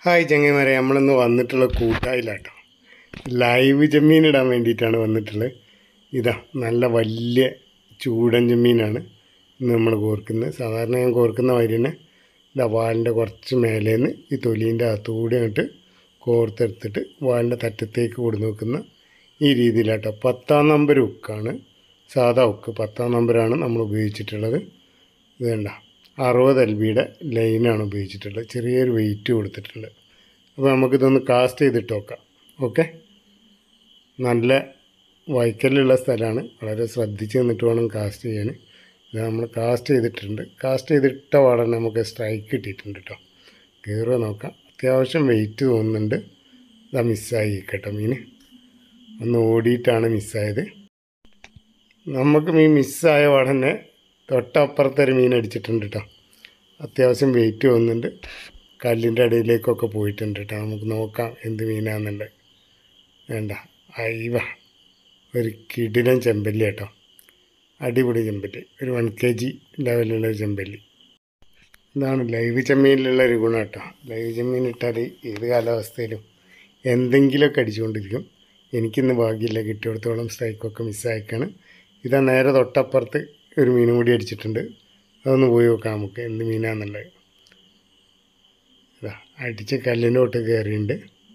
hi ചങ്ങന്മാരെ നമ്മളിന്ന് വന്നിട്ടുള്ള കൂട്ടായിലാട്ടോ live ചെമ്മീൻ ഇടാൻ വേണ്ടിയിട്ടാണ് വന്നിട്ടുള്ളത് ഇതാ നല്ല വലിയ ചൂടൻ ചെമ്മീനാണ് ഇന്ന് നമ്മൾ കോർക്കുന്നത് സാധാരണ ഞാൻ കോർക്കുന്ന മാതിരി തന്നെ ഇതാ വാലിൻ്റെ കുറച്ച് മേലേന്ന് ഈ തൊലീൻ്റെ അകത്തുകൂടി അങ്ങോട്ട് കോർത്തെടുത്തിട്ട് വാലിൻ്റെ തറ്റത്തേക്ക് കൊടുന്ന് വെക്കുന്ന ഈ രീതിയിലാട്ടോ പത്താം നമ്പർ ഉക്കാണ് സാധാ ഉക്ക് പത്താം നമ്പറാണ് നമ്മൾ ഉപയോഗിച്ചിട്ടുള്ളത് ഇത് വേണ്ട അറുപത് എൽ ബിയുടെ ലൈനാണ് ഉപയോഗിച്ചിട്ടുള്ളത് ചെറിയൊരു വെയിറ്റ് കൊടുത്തിട്ടുണ്ട് അപ്പോൾ നമുക്കിതൊന്ന് കാസ്റ്റ് ചെയ്തിട്ട് നോക്കാം ഓക്കെ നല്ല വൈക്കലുള്ള സ്ഥലമാണ് വളരെ ശ്രദ്ധിച്ച് നിന്നിട്ട് വേണം കാസ്റ്റ് ചെയ്യാൻ ഇത് നമ്മൾ കാസ്റ്റ് ചെയ്തിട്ടുണ്ട് കാസ്റ്റ് ചെയ്തിട്ട പാടന്നെ നമുക്ക് സ്ട്രൈക്ക് കിട്ടിയിട്ടുണ്ട് കേട്ടോ കയറുക നോക്കാം അത്യാവശ്യം വെയിറ്റ് തോന്നുന്നുണ്ട് ഇതാ മിസ്സായി കേട്ടോ മീൻ ഒന്ന് ഓടിയിട്ടാണ് മിസ്സായത് നമുക്ക് മീൻ മിസ്സായ പാടന്നെ തൊട്ടപ്പുറത്തെ ഒരു മീൻ അടിച്ചിട്ടുണ്ട് കേട്ടോ അത്യാവശ്യം വെയിറ്റ് തോന്നുന്നുണ്ട് കല്ലിൻ്റെ അടിയിലേക്കൊക്കെ പോയിട്ടുണ്ട് കേട്ടോ നമുക്ക് നോക്കാം എന്ത് മീനാണെന്നുണ്ട് വേണ്ട അയവ ഒരു കിടിലൻ ചെമ്പല്ലി കേട്ടോ അടിപൊളി ചെമ്പല്ലി ഒരു വൺ കെ ജി ലെവലുള്ള ഒരു ചെമ്പല്ലി ഇതാണ് ലൈവ് ചെമ്മീനിലുള്ള ഒരു ഗുണം കേട്ടോ ലൈവ് ചെമ്മീൻ ഇട്ടാൽ ഏത് കാലാവസ്ഥയിലും എന്തെങ്കിലുമൊക്കെ അടിച്ചുകൊണ്ടിരിക്കും എനിക്കിന്ന് ഭാഗ്യമില്ല കിട്ടിയിടത്തോളം സ്ട്രൈക്കൊക്കെ മിസ്സായിക്കാണ് ഇതാ നേരെ തൊട്ടപ്പുറത്ത് ഒരു മീനും കൂടി അടിച്ചിട്ടുണ്ട് അതൊന്ന് പോയി നോക്കാം നമുക്ക് എന്ത് മീനാന്നുള്ളത് ഇതാ അടിച്ച് കല്ലിൻ്റെ തൊട്ട് കയറിയിട്ടുണ്ട്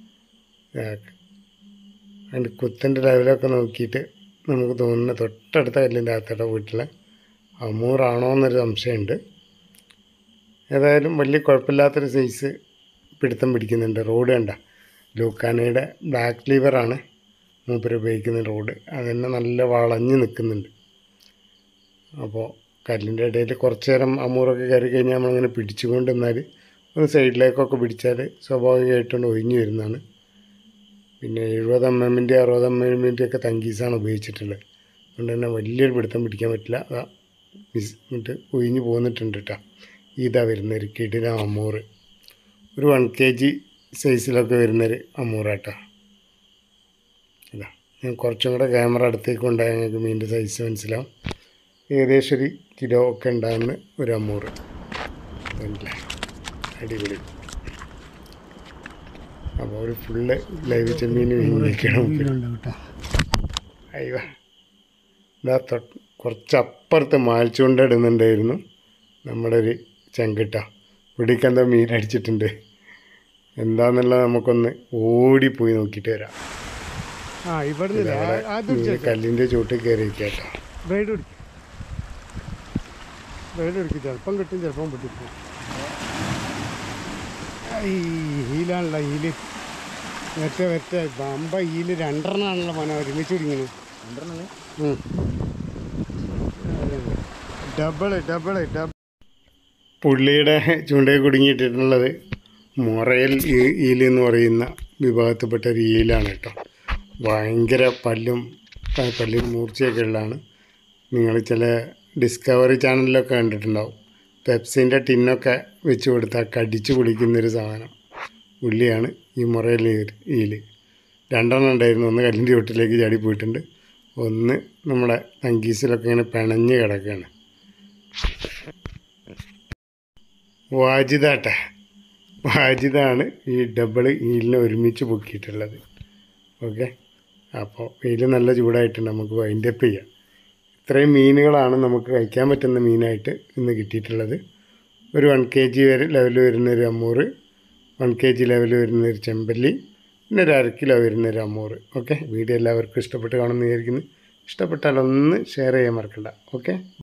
അതിൻ്റെ കുത്തിൻ്റെ ലെവലൊക്കെ നോക്കിയിട്ട് നമുക്ക് തോന്നുന്ന തൊട്ടടുത്ത കല്ലിൻ്റെ അകത്തോടെ വീട്ടിലെ അമൂറാണോ എന്നൊരു സംശയമുണ്ട് ഏതായാലും വലിയ കുഴപ്പമില്ലാത്തൊരു സൈസ് പിടുത്തം പിടിക്കുന്നുണ്ട് റോഡ് കണ്ട ലൂക്കാനയുടെ ബ്ലാക്ക് ലീവറാണ് മൂപ്പര് ഉപയോഗിക്കുന്ന റോഡ് അതന്നെ നല്ല വളഞ്ഞ് നിൽക്കുന്നുണ്ട് അപ്പോൾ കല്ലിൻ്റെ ഇടയിൽ കുറച്ച് നേരം അമൂറൊക്കെ കയറി കഴിഞ്ഞാൽ നമ്മളിങ്ങനെ പിടിച്ചുകൊണ്ട് നിന്നാൽ ഒന്ന് സൈഡിലേക്കൊക്കെ പിടിച്ചാൽ സ്വാഭാവികമായിട്ടും ഒഴിഞ്ഞു വരുന്നതാണ് പിന്നെ എഴുപത് എം എമ്മിൻ്റെ അറുപത് എം എമ്മിൻ്റെ ഒക്കെ തങ്കീസാണ് ഉപയോഗിച്ചിട്ടുള്ളത് അതുകൊണ്ട് തന്നെ വലിയൊരു പിടുത്തം പിടിക്കാൻ പറ്റില്ല അതാ മിസ് എന്നിട്ട് ഒഴിഞ്ഞു പോന്നിട്ടുണ്ട് കേട്ടോ ഇതാ വരുന്നൊരു കിടില അമൂറ് ഒരു വൺ കെ ജി സൈസിലൊക്കെ വരുന്നൊരു അമൂറാട്ടോ ഇതാ ഞാൻ കുറച്ചും കൂടെ ക്യാമറ അടുത്തേക്ക് കൊണ്ടുപോയാൽ ഞങ്ങൾക്ക് മീനിൻ്റെ സൈസ് മനസ്സിലാവും ഏകദേശം ഒരു കിലോ ഒക്കെ ഉണ്ടാകുന്ന ഒരു അമൂറ് അതല്ലേ അടിപൊളി അപ്പോൾ ഒരു ഫുള്ള് ലൈവ് ചെമ്മീൻ വീണിരിക്കണം അയ്യോ ഇതാ തൊട്ട് കുറച്ച് അപ്പുറത്ത് മാൽച്ചുകൊണ്ട് ഇടുന്നുണ്ടായിരുന്നു നമ്മുടെ ഒരു ചെങ്കിട്ട പിടിക്കെന്തോ മീൻ അടിച്ചിട്ടുണ്ട് എന്താന്നുള്ളത് നമുക്കൊന്ന് ഓടിപ്പോയി നോക്കിയിട്ട് വരാം ആ ഇവിടുന്ന് മീൻ കല്ലിൻ്റെ ചുവട്ടിൽ കയറി കേട്ടോ ബ്രൈഡ് പിടിക്കും ബ്രൈഡ് പിടിക്കും ചിലപ്പം കിട്ടും ചിലപ്പം പൊട്ടിപ്പോ ഈ ഹീലാണല്ലോ ഹീല് വെറ്റ വെറ്റ ബമ്പ ഹീല് രണ്ടെണ്ണമാണല്ലോ മന ഒരുമിച്ച് പിടിക്കുന്നത് ഡബിള് ഡബിള് ഡബിൾ പുള്ളിയുടെ ചൂണ്ടയിൽ കുടുങ്ങിയിട്ടിട്ടുള്ളത് മൊറയൽ ഈ- ഈല് എന്ന് പറയുന്ന വിഭാഗത്തിൽപ്പെട്ട ഒരു ഈലാണ് കേട്ടോ ഭയങ്കര പല്ലും ആ പല്ലിന് മൂർച്ചയൊക്കെ ഉള്ളതാണ് നിങ്ങൾ ചില ഡിസ്കവറി ചാനലിലൊക്കെ കണ്ടിട്ടുണ്ടാവും പെപ്സിൻ്റെ ടിന്നൊക്കെ വെച്ച് കൊടുത്താൽ കടിച്ചു കുടിക്കുന്നൊരു സാധനം ഉള്ളിയാണ് ഈ മൊറയൽ ഈല് രണ്ടെണ്ണം ഉണ്ടായിരുന്നു ഒന്ന് കല്ലിൻ്റെ ചുവട്ടിലേക്ക് ചാടി പോയിട്ടുണ്ട് ഒന്ന് നമ്മുടെ തങ്കീസിലൊക്കെ ഇങ്ങനെ പിണഞ്ഞ് കിടക്കുകയാണ് വാജിദാട്ടെ വാജിദാണ് ഈ ഡബിൾ ഈലിനെ ഒരുമിച്ച് പൊക്കിയിട്ടുള്ളത് ഓക്കെ അപ്പോൾ വെയിൽ നല്ല ചൂടായിട്ടുണ്ട് നമുക്ക് വൈൻഡപ്പ് ചെയ്യാം ഇത്രയും മീനുകളാണ് നമുക്ക് കഴിക്കാൻ പറ്റുന്ന മീനായിട്ട് ഇന്ന് കിട്ടിയിട്ടുള്ളത് ഒരു വൺ കെ ജി വരെ ലെവൽ വരുന്ന ഒരു അമ്മൂറ് വൺ കെ ജി ലെവൽ വരുന്ന ഒരു ചെമ്പല്ലി പിന്നെ ഒരു അര കിലോ വരുന്ന ഒരു അമ്മൂറ് ഓക്കെ വീഡിയോ എല്ലാവർക്കും ഇഷ്ടപ്പെട്ട് കാണുമെന്ന് വിചാരിക്കുന്നു ഇഷ്ടപ്പെട്ടാൽ ഒന്ന് ഷെയർ ചെയ്യാൻ മറക്കണ്ട ഓക്കെ